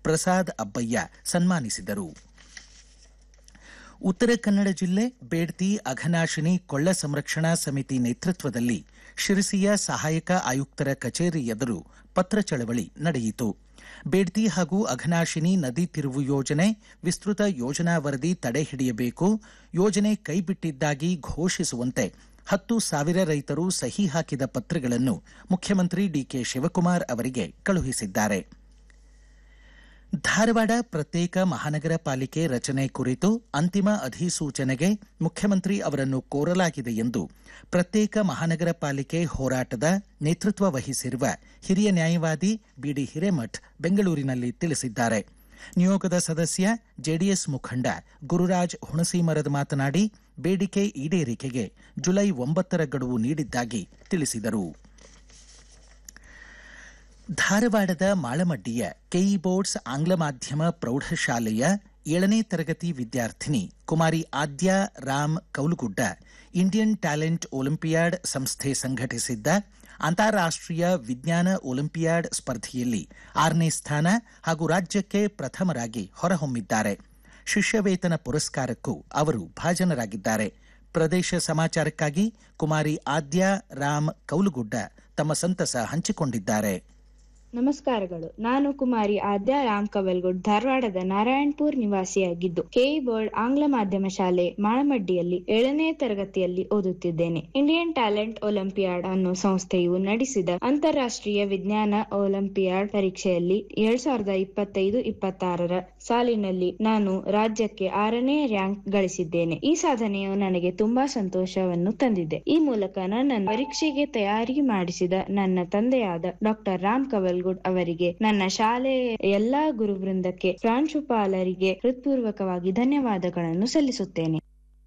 ಪ್ರಸಾದ್ ಅಬ್ಬಯ್ಯ ಸನ್ಮಾನಿಸಿದರು ಉತ್ತರ ಕನ್ನಡ ಜಿಲ್ಲೆ ಬೇಡ್ತಿ ಅಘನಾಶಿನಿ ಕೊಳ್ಳ ಸಂರಕ್ಷಣಾ ಸಮಿತಿ ನೇತೃತ್ವದಲ್ಲಿ ಶಿರಸಿಯ ಸಹಾಯಕ ಆಯುಕ್ತರ ಕಚೇರಿ ಎದುರು ಪತ್ರ ಚಳವಳಿ ನಡೆಯಿತು ಬೇಡ್ತಿ ಹಾಗೂ ಅಘನಾಶಿನಿ ನದಿ ತಿರುವು ಯೋಜನೆ ವಿಸ್ತೃತ ಯೋಜನಾ ವರದಿ ತಡೆ ಹಿಡಿಯಬೇಕು ಯೋಜನೆ ಕೈಬಿಟ್ಟಿದ್ದಾಗಿ ಘೋಷಿಸುವಂತೆ ಹತ್ತು ಸಾವಿರ ರೈತರು ಸಹಿ ಹಾಕಿದ ಪತ್ರಗಳನ್ನು ಮುಖ್ಯಮಂತ್ರಿ ಡಿಕೆ ಶಿವಕುಮಾರ್ ಅವರಿಗೆ ಕಳುಹಿಸಿದ್ದಾರೆ ಧಾರವಾಡ ಪ್ರತ್ಯೇಕ ಮಹಾನಗರ ಪಾಲಿಕೆ ರಚನೆ ಕುರಿತು ಅಂತಿಮ ಅಧಿಸೂಚನೆಗೆ ಮುಖ್ಯಮಂತ್ರಿ ಅವರನ್ನು ಕೋರಲಾಗಿದೆ ಎಂದು ಪ್ರತ್ಯೇಕ ಮಹಾನಗರ ಪಾಲಿಕೆ ಹೋರಾಟದ ನೇತೃತ್ವ ವಹಿಸಿರುವ ಹಿರಿಯ ನ್ಯಾಯವಾದಿ ಬಿಡಿ ಹಿರೇಮಠ್ ಬೆಂಗಳೂರಿನಲ್ಲಿ ತಿಳಿಸಿದ್ದಾರೆ ನಿಯೋಗದ ಸದಸ್ಯ ಜೆಡಿಎಸ್ ಮುಖಂಡ ಗುರುರಾಜ್ ಹುಣಸೀಮರದ ಮಾತನಾಡಿ ಬೇಡಿಕೆ ಈಡೇರಿಕೆಗೆ ಜುಲೈ ಒಂಬತ್ತರ ಗಡುವು ನೀಡಿದ್ದಾಗಿ ತಿಳಿಸಿದರು ಧಾರವಾಡದ ಮಾಳಮಡ್ಡಿಯ ಕೆಇ ಬೋರ್ಡ್ಸ್ ಆಂಗ್ಲ ಮಾಧ್ಯಮ ಪ್ರೌಢಶಾಲೆಯ ಏಳನೇ ತರಗತಿ ವಿದ್ಯಾರ್ಥಿನಿ Kumari Adya Ram Kaulugudda Indian talent olympiad ಸಂಸ್ಥೆ ಸಂಘಟಿಸಿದ್ದ ಅಂತಾರಾಷ್ಟ್ರೀಯ ವಿಜ್ಞಾನ ಒಲಿಂಪಿಯಾಡ್ ಸ್ಪರ್ಧೆಯಲ್ಲಿ ಆರನೇ ಸ್ಥಾನ ಹಾಗೂ ರಾಜ್ಯಕ್ಕೆ ಪ್ರಥಮರಾಗಿ ಹೊರಹೊಮ್ಮಿದ್ದಾರೆ ಶಿಷ್ಯವೇತನ ಪುರಸ್ಕಾರಕ್ಕೂ ಅವರು ಭಾಜನರಾಗಿದ್ದಾರೆ ಪ್ರದೇಶ ಸಮಾಚಾರಕ್ಕಾಗಿ ಕುಮಾರಿ ಆದ್ಯಾ ರಾಮ್ ಕೌಲುಗುಡ್ಡ ತಮ್ಮ ಸಂತಸ ಹಂಚಿಕೊಂಡಿದ್ದಾರೆ ನಮಸ್ಕಾರಗಳು ನಾನು ಕುಮಾರಿ ಆದ್ಯಾ ರಾಮ್ ಕವಲ್ಗುಡ್ ಧಾರವಾಡದ ನಾರಾಯಣಪುರ್ ನಿವಾಸಿಯಾಗಿದ್ದು ಕೆಇ ಬೋರ್ಡ್ ಆಂಗ್ಲ ಮಾಧ್ಯಮ ಶಾಲೆ ಮಾಳಮಡ್ಡಿಯಲ್ಲಿ ಏಳನೇ ತರಗತಿಯಲ್ಲಿ ಓದುತ್ತಿದ್ದೇನೆ ಇಂಡಿಯನ್ ಟ್ಯಾಲೆಂಟ್ ಒಲಿಂಪಿಯಾಡ್ ಅನ್ನೋ ಸಂಸ್ಥೆಯು ನಡೆಸಿದ ಅಂತಾರಾಷ್ಟ್ರೀಯ ವಿಜ್ಞಾನ ಒಲಿಂಪಿಯಾಡ್ ಪರೀಕ್ಷೆಯಲ್ಲಿ ಎರಡ್ ಸಾವಿರದ ಇಪ್ಪತ್ತೈದು ಇಪ್ಪತ್ತಾರರ ಸಾಲಿನಲ್ಲಿ ನಾನು ರಾಜ್ಯಕ್ಕೆ ಆರನೇ ರ್ಯಾಂಕ್ ಗಳಿಸಿದ್ದೇನೆ ಈ ಸಾಧನೆಯು ನನಗೆ ತುಂಬಾ ಸಂತೋಷವನ್ನು ತಂದಿದೆ ಈ ಮೂಲಕ ನನ್ನನ್ನು ಪರೀಕ್ಷೆಗೆ ತಯಾರಿ ಮಾಡಿಸಿದ ನನ್ನ ತಂದೆಯಾದ ಡಾಕ್ಟರ್ ರಾಮ್ ಕವಲ್ ಅವರಿಗೆ ನನ್ನ ಶಾಲೆಯ ಎಲ್ಲಾ ಗುರುವೃಂದಕ್ಕೆ ಪ್ರಾಂಶುಪಾಲರಿಗೆ ಹೃತ್ಪೂರ್ವಕವಾಗಿ ಧನ್ಯವಾದಗಳನ್ನು ಸಲ್ಲಿಸುತ್ತೇನೆ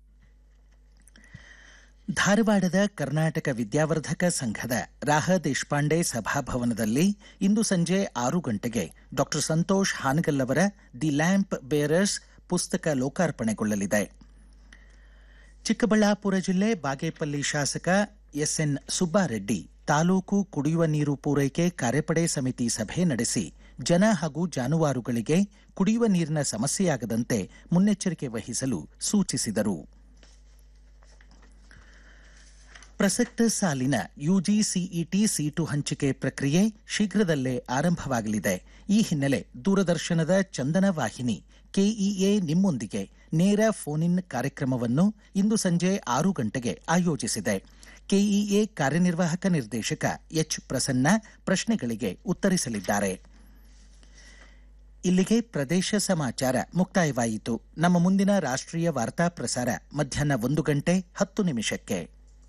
ಧಾರವಾಡದ ಕರ್ನಾಟಕ ವಿದ್ಯಾವರ್ಧಕ ಸಂಘದ ರಾಹ ದೇಶಪಾಂಡೆ ಸಭಾಭವನದಲ್ಲಿ ಇಂದು ಸಂಜೆ ಆರು ಗಂಟೆಗೆ ಡಾಕ್ಟರ್ ಸಂತೋಷ್ ಹಾನಗಲ್ ಅವರ ದಿ ಲ್ಯಾಂಪ್ ಬೇರರ್ಸ್ ಪುಸ್ತಕ ಲೋಕಾರ್ಪಣೆಗೊಳ್ಳಲಿದೆ ಚಿಕ್ಕಬಳ್ಳಾಪುರ ಜಿಲ್ಲೆ ಬಾಗೇಪಲ್ಲಿ ಶಾಸಕ ಎಸ್ಎನ್ ಸುಬ್ಬಾರೆಡ್ಡಿ ತಾಲೂಕು ಕುಡಿಯುವ ನೀರು ಪೂರೈಕೆ ಕಾರ್ಯಪಡೆ ಸಮಿತಿ ಸಭೆ ನಡೆಸಿ ಜನ ಹಾಗೂ ಜಾನುವಾರುಗಳಿಗೆ ಕುಡಿಯುವ ನೀರಿನ ಸಮಸ್ಯೆಯಾಗದಂತೆ ಮುನ್ನೆಚ್ಚರಿಕೆ ವಹಿಸಲು ಸೂಚಿಸಿದರು ಪ್ರಸಕ್ತ ಸಾಲಿನ ಯುಜಿಸಿಇಟಿ ಸೀಟು ಹಂಚಿಕೆ ಪ್ರಕ್ರಿಯೆ ಶೀಘ್ರದಲ್ಲೇ ಆರಂಭವಾಗಲಿದೆ ಈ ಹಿನ್ನೆಲೆ ದೂರದರ್ಶನದ ಚಂದನ ವಾಹಿನಿ ಕೆಇಎ ನಿಮ್ಮೊಂದಿಗೆ ನೇರ ಫೋನ್ ಇನ್ ಕಾರ್ಯಕ್ರಮವನ್ನು ಇಂದು ಸಂಜೆ ಆರು ಗಂಟೆಗೆ ಆಯೋಜಿಸಿದೆ ಕೆಇಎ ಕಾರ್ಯನಿರ್ವಾಹಕ ನಿರ್ದೇಶಕ ಎಚ್ ಪ್ರಸನ್ನ ಪ್ರಶ್ನೆಗಳಿಗೆ ಉತ್ತರಿಸಲಿದ್ದಾರೆ ಇಲ್ಲಿಗೆ ಪ್ರದೇಶ ಸಮಾಚಾರ ಮುಕ್ತಾಯವಾಯಿತು ನಮ್ಮ ಮುಂದಿನ ರಾಷ್ಟ್ರೀಯ ವಾರ್ತಾ ಪ್ರಸಾರ ಮಧ್ಯಾಹ್ನ ಒಂದು ಗಂಟೆ ಹತ್ತು ನಿಮಿಷಕ್ಕೆ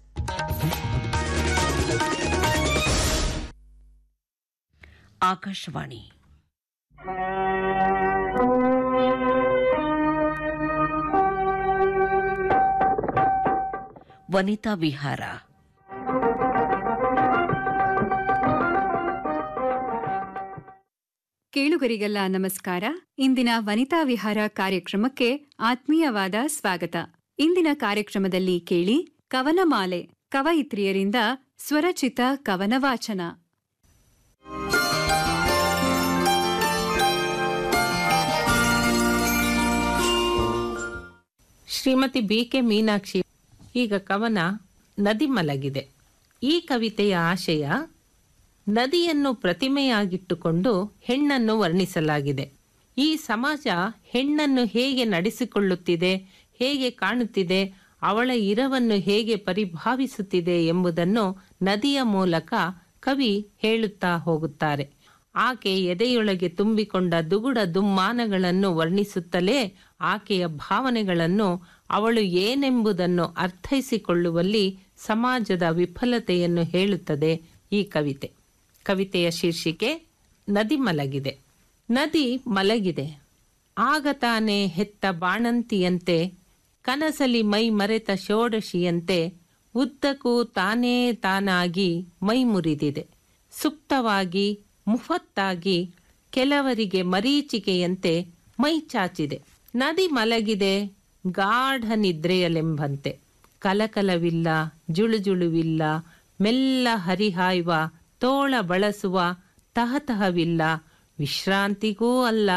ಆಕಾಶವಾಣಿ ವನಿತಾ ವಿಹಾರ ಕೇಳುಗರಿಗೆಲ್ಲ ನಮಸ್ಕಾರ ಇಂದಿನ ವನಿತಾ ವಿಹಾರ ಕಾರ್ಯಕ್ರಮಕ್ಕೆ ಆತ್ಮೀಯವಾದ ಸ್ವಾಗತ ಇಂದಿನ ಕಾರ್ಯಕ್ರಮದಲ್ಲಿ ಕೇಳಿ ಕವನಮಾಲೆ ಕವಯಿತ್ರಿಯರಿಂದ ಸ್ವರಚಿತ ಕವನ ವಾಚನ ಶ್ರೀಮತಿ ಬಿ ಕೆ ಮೀನಾಕ್ಷಿ ಈಗ ಕವನ ನದಿ ಮಲಗಿದೆ ಈ ಕವಿತೆಯ ಆಶಯ ನದಿಯನ್ನು ಪ್ರತಿಮೆಯಾಗಿಟ್ಟುಕೊಂಡು ಹೆಣ್ಣನ್ನು ವರ್ಣಿಸಲಾಗಿದೆ ಈ ಸಮಾಜ ಹೆಣ್ಣನ್ನು ಹೇಗೆ ನಡೆಸಿಕೊಳ್ಳುತ್ತಿದೆ ಹೇಗೆ ಕಾಣುತ್ತಿದೆ ಅವಳ ಇರವನ್ನು ಹೇಗೆ ಪರಿಭಾವಿಸುತ್ತಿದೆ ಎಂಬುದನ್ನು ನದಿಯ ಮೂಲಕ ಕವಿ ಹೇಳುತ್ತಾ ಹೋಗುತ್ತಾರೆ ಆಕೆ ಎದೆಯೊಳಗೆ ತುಂಬಿಕೊಂಡ ದುಗುಡ ದುಮ್ಮಾನಗಳನ್ನು ವರ್ಣಿಸುತ್ತಲೇ ಆಕೆಯ ಭಾವನೆಗಳನ್ನು ಅವಳು ಏನೆಂಬುದನ್ನು ಅರ್ಥೈಸಿಕೊಳ್ಳುವಲ್ಲಿ ಸಮಾಜದ ವಿಫಲತೆಯನ್ನು ಹೇಳುತ್ತದೆ ಈ ಕವಿತೆ ಕವಿತೆಯ ಶೀರ್ಷಿಕೆ ನದಿ ಮಲಗಿದೆ ನದಿ ಮಲಗಿದೆ ಆಗ ತಾನೇ ಹೆತ್ತ ಬಾಣಂತಿಯಂತೆ ಕನಸಲಿ ಮೈ ಮರೆತ ಷೋಡಶಿಯಂತೆ ಉದ್ದಕ್ಕೂ ತಾನೇ ತಾನಾಗಿ ಮೈ ಮುರಿದಿದೆ ಸುಪ್ತವಾಗಿ ಮುಫತ್ತಾಗಿ ಕೆಲವರಿಗೆ ಮರೀಚಿಕೆಯಂತೆ ಮೈ ಚಾಚಿದೆ ನದಿ ಮಲಗಿದೆ ಗಾಢ ನಿದ್ರೆಯಲೆಂಬಂತೆ ಕಲಕಲವಿಲ್ಲ ಜುಳುಜುಳುವಿಲ್ಲ ಮೆಲ್ಲ ಹರಿಹಾಯುವ ತೋಳ ಬಳಸುವ ತಹತಹವಿಲ್ಲ ವಿಶ್ರಾಂತಿಗೂ ಅಲ್ಲ